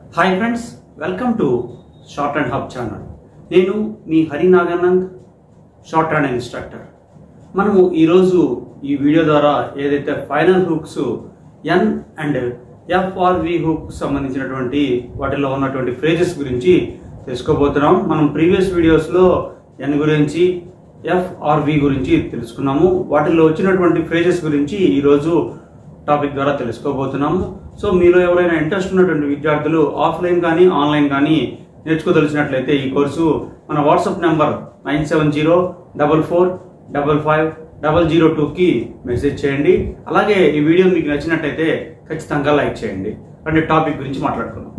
hi friends welcome to shorthand hub channel నేను మీ Hari Naganand shorthand instructor మనము ఈరోజు ఈ వీడియో ద్వారా ఏదైతే final hooks N and FRV hook సంబంధించినటువంటి వాటిలో ఉన్నటువంటి ఫ్రేజెస్ గురించి తెలుసుకోబోతున్నాం మనం ప్రీవియస్ వీడియోస్లో ఎన్ గురించి ఎఫ్ఆర్వి గురించి తెలుసుకున్నాము వాటిలో వచ్చినటువంటి ఫ్రేజెస్ గురించి ఈరోజు టాపిక్ ద్వారా తెలుసుకోబోతున్నాము సో మీలో ఎవరైనా ఇంట్రెస్ట్ ఉన్నటువంటి విద్యార్థులు ఆఫ్లైన్ కానీ ఆన్లైన్ కానీ నేర్చుకోదలిచినట్లయితే ఈ కోర్సు మన WhatsApp number nine seven zero double four double five double zero టూకి మెసేజ్ చేయండి అలాగే ఈ వీడియో మీకు నచ్చినట్లయితే ఖచ్చితంగా లైక్ చేయండి అంటే టాపిక్ గురించి మాట్లాడుకుందాం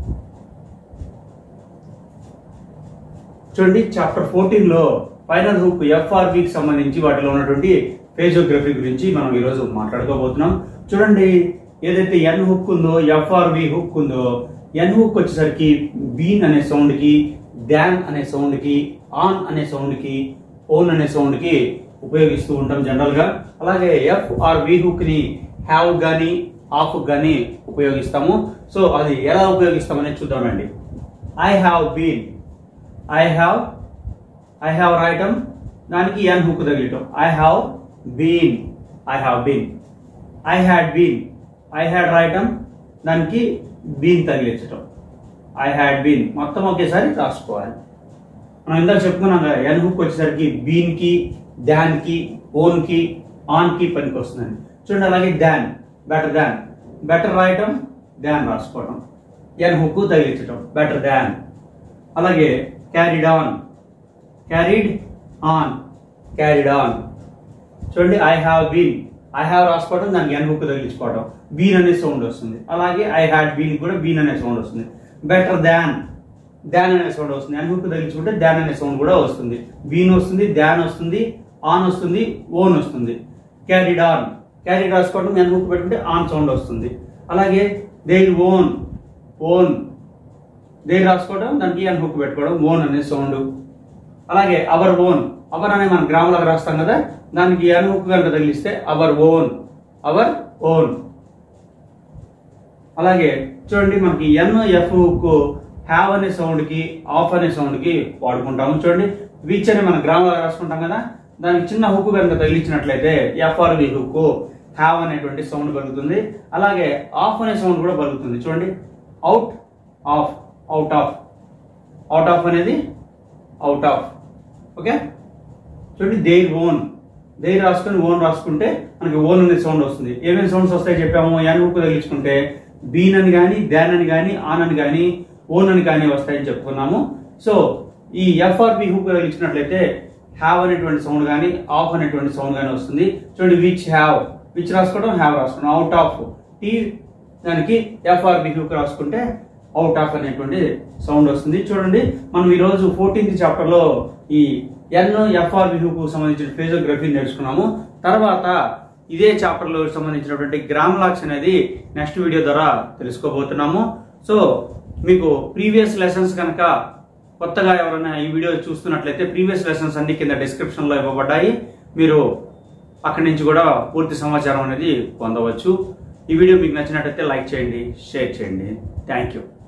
చూడండి చాప్టర్ ఫోర్టీన్ లో ఫైనల్ హుక్ ఎఫ్ఆర్బికి సంబంధించి వాటిలో ఉన్నటువంటి ఫేజోగ్రఫీ గురించి మనం ఈరోజు మాట్లాడుకోబోతున్నాం చూడండి ఏదైతే ఎన్ హుక్ ఉందో ఎఫ్ఆర్వి హుక్ ఉందో ఎన్ హుక్ వచ్చేసరికి బీన్ అనే సౌండ్ కి డాన్ అనే సౌండ్ కి ఆన్ అనే సౌండ్ కి ఓన్ అనే సౌండ్ కి ఉపయోగిస్తూ ఉంటాం జనరల్ గా అలాగే ఎఫ్ ఆర్ వి హుక్ ని హ్యావ్ గాని ఆఫ్ గాని ఉపయోగిస్తాము సో అది ఎలా ఉపయోగిస్తామని చూద్దామండి I have been I have I have రాయటం దానికి ఎన్ హుక్ తగిలటం I have been I have been I had been I had రాయటం దానికి బీన్ తగిలించటం ఐ హ్యాడ్ బీన్ మొత్తం ఒకేసారి రాసుకోవాలి మనం ఇందాక చెప్పుకున్నాం కదా ఎన్ హుక్ వచ్చేసరికి బీన్ కి డాన్ కి ఓన్ కి ఆన్ కి పనికి వస్తుందని చూడండి అలాగే డాన్ బెటర్ దాన్ బెటర్ రాయటం డాన్ రాసుకోవటం ఎన్ హుక్ తగిలించటం బెటర్ దాన్ అలాగే carried on carried on carried on చూడండి I have been I have రాసుకోవడం దానికి ఎన్ హుక్ తగిలించుకోవడం బీన్ అనే సౌండ్ వస్తుంది అలాగే ఐ హ్యాడ్ బీన్ కూడా బీన్ అనే సౌండ్ వస్తుంది బెటర్ దాన్ దాన్ అనే సౌండ్ వస్తుంది ఎన్ హుక్ తగిలించుకుంటే దాన్ అనే సౌండ్ కూడా వస్తుంది బీన్ వస్తుంది దాన్ వస్తుంది ఆన్ వస్తుంది ఓన్ వస్తుంది క్యారీడ్ ఆన్ క్యారీడ్ రాసుకోవడం ఎన్ హుక్ పెట్టుకుంటే ఆన్ సౌండ్ వస్తుంది అలాగే దేర్ ఓన్ ఓన్ దేర్ రాసుకోవడం దానికి ఎన్ హుక్ పెట్టుకోవడం ఓన్ అనే సౌండ్ అలాగే అవర్ ఓన్ అవర్ అనే మనం గ్రామంలో రాస్తాం కదా దానికి ఎన్ హుక్ కనుక తగిలిస్తే అవర్ ఓన్ అవర్ ఓన్ అలాగే చూడండి మనకి ఎన్ ఎఫ్ హుక్ హ్యావ్ అనే సౌండ్ కి ఆఫ్ అనే సౌండ్ కి వాడుకుంటాము చూడండి విచ్ అని మనం గ్రామంలో రాసుకుంటాం కదా దానికి చిన్న హుక్ కనుక తగిలించినట్లయితే ఎఫ్ఆర్వి హుక్ హ్యావ్ అనేటువంటి సౌండ్ పలుకుతుంది అలాగే ఆఫ్ అనే సౌండ్ కూడా పలుకుతుంది చూడండి out of out of out of అనేది అవుట్ ఆఫ్ ఓకే చూడండి దేర్ ఓన్ దేర్ రాసుకొని ఓన్ రాసుకుంటే మనకి ఓన్ అనే సౌండ్ వస్తుంది ఏమేమి సౌండ్స్ వస్తాయి చెప్పాము ఎన్ హుక్ తగిలించుకుంటే బీన్ అని కానీ దాన్ అని కానీ ఆన్ అని కానీ ఓన్ అని కానీ వస్తాయని చెప్పుకున్నాము సో ఈ ఎఫ్ఆర్పి హుక్ తగిలించినట్లయితే హ్యావ్ అనేటువంటి సౌండ్ కానీ ఆఫ్ అనేటువంటి సౌండ్ కానీ వస్తుంది చూడండి విచ్ హ్యావ్ విచ్ రాసుకోవడం హ్యావ్ రాసుకోవడం అవుట్ ఆఫ్ టీ దానికి ఎఫ్ఆర్బి హుక్ రాసుకుంటే అవుట్ ఆఫ్ అనేటువంటి సౌండ్ వస్తుంది చూడండి మనం ఈ రోజు ఫోర్టీన్త్ చాప్టర్ లో ఈ ఎన్ ఎఫ్ఆర్బి హుక్ సంబంధించిన ఫేజోగ్రఫీ నేర్చుకున్నాము తర్వాత ఇదే చాప్టర్ లో సంబంధించినటువంటి గ్రామ్ లాక్స్ అనేది నెక్స్ట్ వీడియో ద్వారా తెలుసుకోబోతున్నాము సో మీకు ప్రీవియస్ లెసన్స్ కనుక కొత్తగా ఎవరైనా ఈ వీడియో చూస్తున్నట్లయితే ప్రీవియస్ లెసన్స్ అన్ని కింద డిస్క్రిప్షన్ లో ఇవ్వబడ్డాయి మీరు అక్కడి నుంచి కూడా పూర్తి సమాచారం అనేది పొందవచ్చు ఈ వీడియో మీకు నచ్చినట్లయితే లైక్ చేయండి షేర్ చేయండి థ్యాంక్ యూ